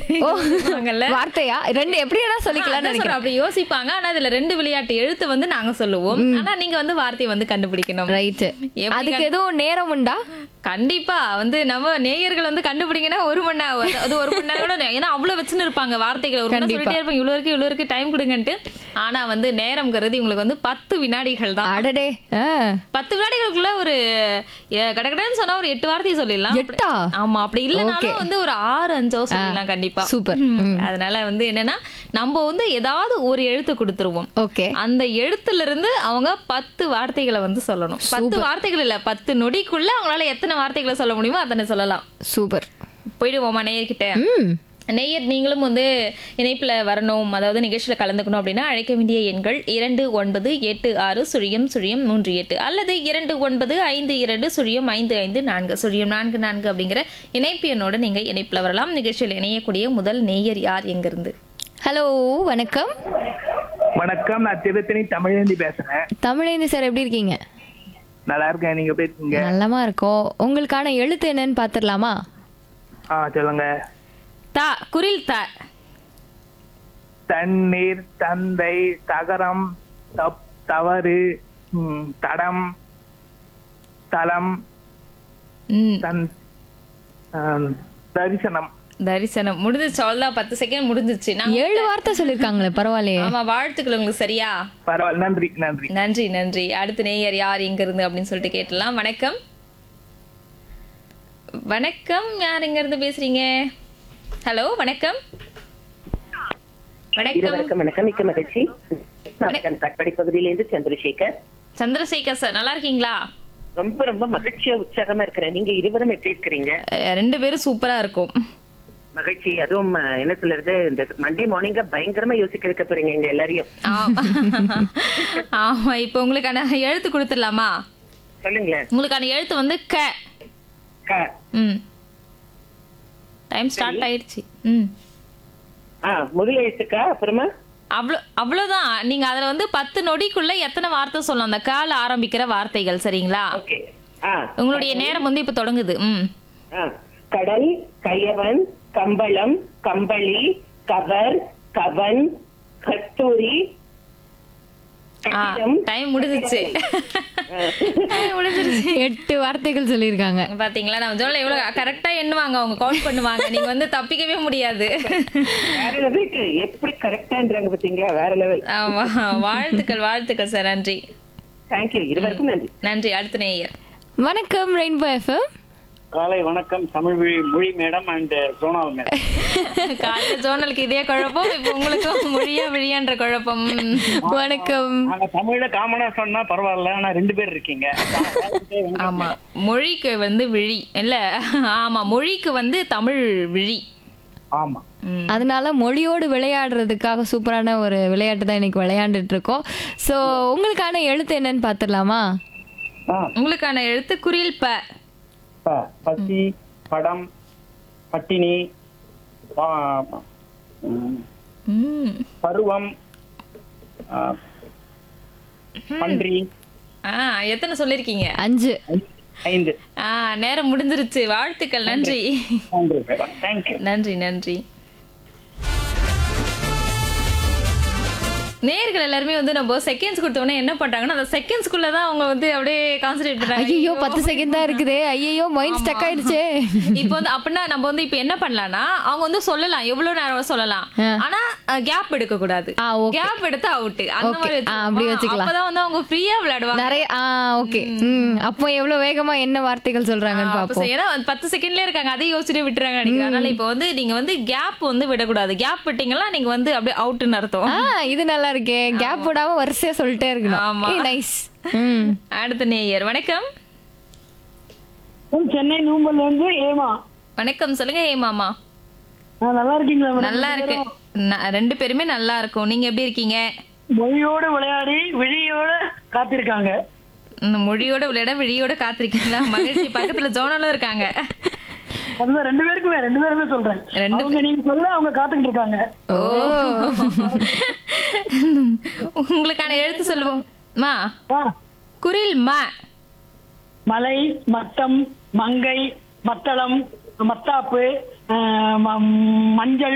ஓ சொல்லுவாங்கல்ல வார்த்தையா ரெண்டு எப்படி வேணா சொல்லிக்கலாம்னு அதான் நினைக்கிறேன் சொல்றேன், அப்படி யோசிப்பாங்க ஆனா அதுல ரெண்டு விளையாட்டு எழுத்து வந்து நாங்க சொல்லுவோம் ஆனா நீங்க வந்து வார்த்தையை வந்து கண்டுபிடிக்கணும் ரைட் எப்படி அதுக்கு எதுவும் நேரம் உண்டா கண்டிப்பா வந்து நம்ம நேயர்கள் வந்து கண்டுபிடிங்கன்னா ஒரு மணி நேரம் அது ஒரு மணி நேரம் கூட நே- ஏன்னா அவ்வளவு வச்சுன்னு இருப்பாங்க வார்த்தைகளை ஒரு மணி நேரம் சொல்லிட்டே இருப்பாங்க இவ்வளவு இருக்கு இவ்வளவு இருக்கு டைம் கொடுங்கன்ட்டு ஆனா வந்து நேரம்ங்கிறது உங்களுக்கு வந்து பத்து வினாடிகள் தான் அடடே ஆ. பத்து வினாடிகளுக்குள்ள ஒரு எ, கடகடன்னு சொன்னா ஒரு எட்டு வார்த்தையை சொல்லிடலாம் எட்டா? ஆமா அப்படி இல்லைனாலும் வந்து ஒரு ஆறு அஞ்சோ சொல்லலாம் கண்டிப்பா சூப்பர் ம். அதனால வந்து என்னன்னா நம்ம வந்து ஏதாவது ஒரு எழுத்து கொடுத்துருவோம் ஓகே அந்த எழுத்துல இருந்து அவங்க பத்து வார்த்தைகளை வந்து சொல்லணும் பத்து வார்த்தைகள் இல்ல பத்து நொடிக்குள்ள அவங்களால எத்தனை வார்த்தைகளை சொல்ல முடியுமோ அத்தனை சொல்லலாம் சூப்பர் போயிடுவோமா நேயர்கிட்ட ம் நேயர் நீங்களும் வந்து இணைப்புல வரணும் அதாவது நிகழ்ச்சியில கலந்துக்கணும் அப்படின்னா அழைக்க வேண்டிய எண்கள் இரண்டு ஒன்பது எட்டு ஆறு சுழியம் சுழியம் மூன்று எட்டு அல்லது இரண்டு ஒன்பது ஐந்து இரண்டு சுழியம் ஐந்து ஐந்து நான்கு சுழியம் நான்கு நான்கு அப்படிங்கிற இணைப்பு எண்ணோட நீங்க இணைப்புல வரலாம் நிகழ்ச்சியில் இணையக்கூடிய முதல் நேயர் யார் எங்கிருந்து ஹலோ வணக்கம் வணக்கம் நான் திருத்தணி தமிழேந்தி பேசுறேன் தமிழேந்தி சார் எப்படி இருக்கீங்க நல்லா இருக்கேன் நீங்க எப்படி இருக்கீங்க நல்லமா இருக்கோம் உங்களுக்கான எழுத்து என்னன்னு பாத்துடலாமா ஆ சொல்லுங்க தா குரில் த தண்ணீர் தந்தை தகரம் தப் தவறு ம், தடம் தலம் ம் தன் ஆம், தரிசனம் தரிசனம் முடிஞ்சிச்சு அவ்வளவுதான் பத்து செகண்ட் முடிஞ்சிச்சு நான் ஏழு வார்த்தை சொல்லிருக்காங்களே பரவாயில்லையே ஆமா வாழ்த்துக்கள் உங்களுக்கு சரியா பரவாயில்ல நன்றி நன்றி நன்றி நன்றி அடுத்த நேயர் யார் எங்க இருந்து அப்படின்னு சொல்லிட்டு கேட்டலாம் வணக்கம் வணக்கம் யார் எங்க இருந்து பேசுறீங்க ஹலோ வணக்கம் வணக்கம் வணக்கம் வணக்கம் மிக்க மகிழ்ச்சி நான் கட்படி பகுதியிலிருந்து சந்திரசேகர் சந்திரசேகர் சார் நல்லா இருக்கீங்களா ரொம்ப ரொம்ப மகிழ்ச்சியா உற்சாகமா இருக்கிறேன் நீங்க இருவரும் எப்படி இருக்கிறீங்க அஹ் ரெண்டு பேரும் சூப்பரா இருக்கும் மகிழ்ச்சி அதுவும் அஹ், என்ன சொல்றது இந்த மண்டே மார்னிங்க பயங்கரமா யோசிக்க வைக்க போறீங்க எங்க எல்லாரையும் ஆமா ஆமா இப்போ உங்களுக்கான எழுத்து கொடுத்துடலாமா சொல்லுங்களேன் உங்களுக்கான எழுத்து வந்து க க ம் டைம் ஸ்டார்ட் ஆயிடுச்சு ம் ஆ முதல் எழுத்துக்கா அப்புறமா அவ்வளோ அவ்வளோதான் நீங்க அதுல வந்து பத்து நொடிக்குள்ள எத்தனை வார்த்தை சொல்லணும் அந்த கால ஆரம்பிக்கிற வார்த்தைகள் சரிங்களா ஓகே ஆ உங்களுடைய நேரம் வந்து இப்ப தொடங்குது ம் ஆ கடல் கயவன் கம்பளம் கம்பளி கவர் கவன் கத்தூரி கட்டிடம் டைம் முடிஞ்சிச்சு Time முடிஞ்சிருச்சு எட்டு வார்த்தைகள் சொல்லியிருக்காங்க பாத்தீங்களா நம்ம சொல்ல எவ்வளவு கரெக்டா எண்ணுவாங்க அவங்க கவுண்ட் பண்ணுவாங்க நீங்க வந்து தப்பிக்கவே முடியாது வேற லெவலுக்கு எப்படி கரெக்டான்றாங்க பாத்தீங்களா வேற லெவல் ஆமா வாழ்த்துக்கள் வாழ்த்துக்கள் சார் நன்றி தேங்க்யூ இருவருக்கும் நன்றி நன்றி அடுத்த நேயர் வணக்கம் ரெயின்போ எஃப்எம் காலை வணக்கம் தமிழ் மொழி மொழி மேடம் அண்ட் சோனால் மேடம் காலைல ஜோனலுக்கு இதே குழப்பம் இப்ப உங்களுக்கும் மொழியா விழியான்ற குழப்பம் ம். வணக்கம் நாங்க தமிழ்ல காமனா சொன்னா பரவாயில்ல ஆனா ரெண்டு பேர் இருக்கீங்க ஆமா மொழிக்கு வந்து விழி இல்ல ஆமா மொழிக்கு வந்து தமிழ் விழி ஆமா ம். அதனால மொழியோடு விளையாடுறதுக்காக சூப்பரான ஒரு விளையாட்டு தான் இன்னைக்கு விளையாண்டுட்டு இருக்கோம் ஸோ உங்களுக்கான எழுத்து என்னன்னு பார்த்துடலாமா ஆ, உங்களுக்கான எழுத்து குரில் ப ப, பசி படம் பட்டினி பா- ம், ம். பருவம் ஆ, பன்றி ஆ எத்தனை சொல்லிருக்கீங்க அஞ்சு ஐந்து ஆ நேரம் முடிஞ்சிருச்சு வாழ்த்துக்கள் நன்றி மூன்று மேடம் தேங்க்யூ நன்றி நன்றி நேர்கள் எல்லாருமே வந்து நம்ம செகண்ட்ஸ் கொடுத்தோன்னே என்ன பண்றாங்கன்னா அந்த செகண்ட்ஸ்குள்ள தான் அவங்க வந்து அப்படியே கான்சென்ட்ரேட் பண்றாங்க ஐயோ பத்து செகண்ட் தான் இருக்குதே ஐயோ மைண்ட் ஸ்டக் ஆயிடுச்சே இப்போ வந்து அப்படின்னா நம்ம வந்து இப்போ என்ன பண்ணலாம்னா அவங்க வந்து சொல்லலாம் எவ்வளவு நேரம் சொல்லலாம் ஆ. ஆனா கேப் எடுக்க கூடாது ஆ, okay. கேப் எடுத்து அவுட் அந்த Okay. மாதிரி ஆ, அப்படி வச்சுக்கோமா? வச்சுக்கலாம். அப்பதான் வந்து அவங்க ஃப்ரீயா விளையாடுவாங்க நிறைய ஆ ஓகே ம் அப்போ எவ்வளவு வேகமா என்ன வார்த்தைகள் சொல்றாங்கன்னு அப்ப பாப்போம் ஏன்னா வந்து பத்து செகண்ட்ல இருக்காங்க அதை யோசிச்சுட்டு விட்டுறாங்க நினைக்கிறேன் அதனால இப்போ வந்து நீங்க வந்து கேப் வந்து விடக்கூடாது கேப் விட்டீங்கன்னா நீங்க வந்து அப்படியே அவுட்னு அர்த்தம் ஆ இது நல்லா இருக்கே கேப் போடாம வரிசையா சொல்லிட்டே இருக்கணும் ஆமா. ஏய் நைஸ் ம் அடுத்த நேயர் வணக்கம் சென்னை நூம்பல்ல இருந்து ஏமா வணக்கம் சொல்லுங்க ஏ மாமா நான் நல்லா இருக்கீங்களா மேடம் நல்லா இருக்கு ந- ரெண்டு பேருமே நல்லா இருக்கும் நீங்க எப்படி இருக்கீங்க மொழியோட விளையாடி விழியோட காத்திருக்காங்க இந்த மொழியோட விளையாட விழியோட காத்திருக்கீங்களா மகிழ்ச்சி பக்கத்துல ஜோனலும் இருக்காங்க அதுதான் ரெண்டு பேருக்குமே ரெண்டு பேருமே சொல்றேன் ரெண்டு அவங்க நீங்க சொல்ல அவங்க காத்துக்கிட்டு இருக்காங்க ஓ உங்களுக்கான எழுத்து சொல்லுவோம் மா ஆ, குரில் ம மலை மத்தம் மங்கை மத்தளம் மத்தாப்பு ஆ, ம- மஞ்சள்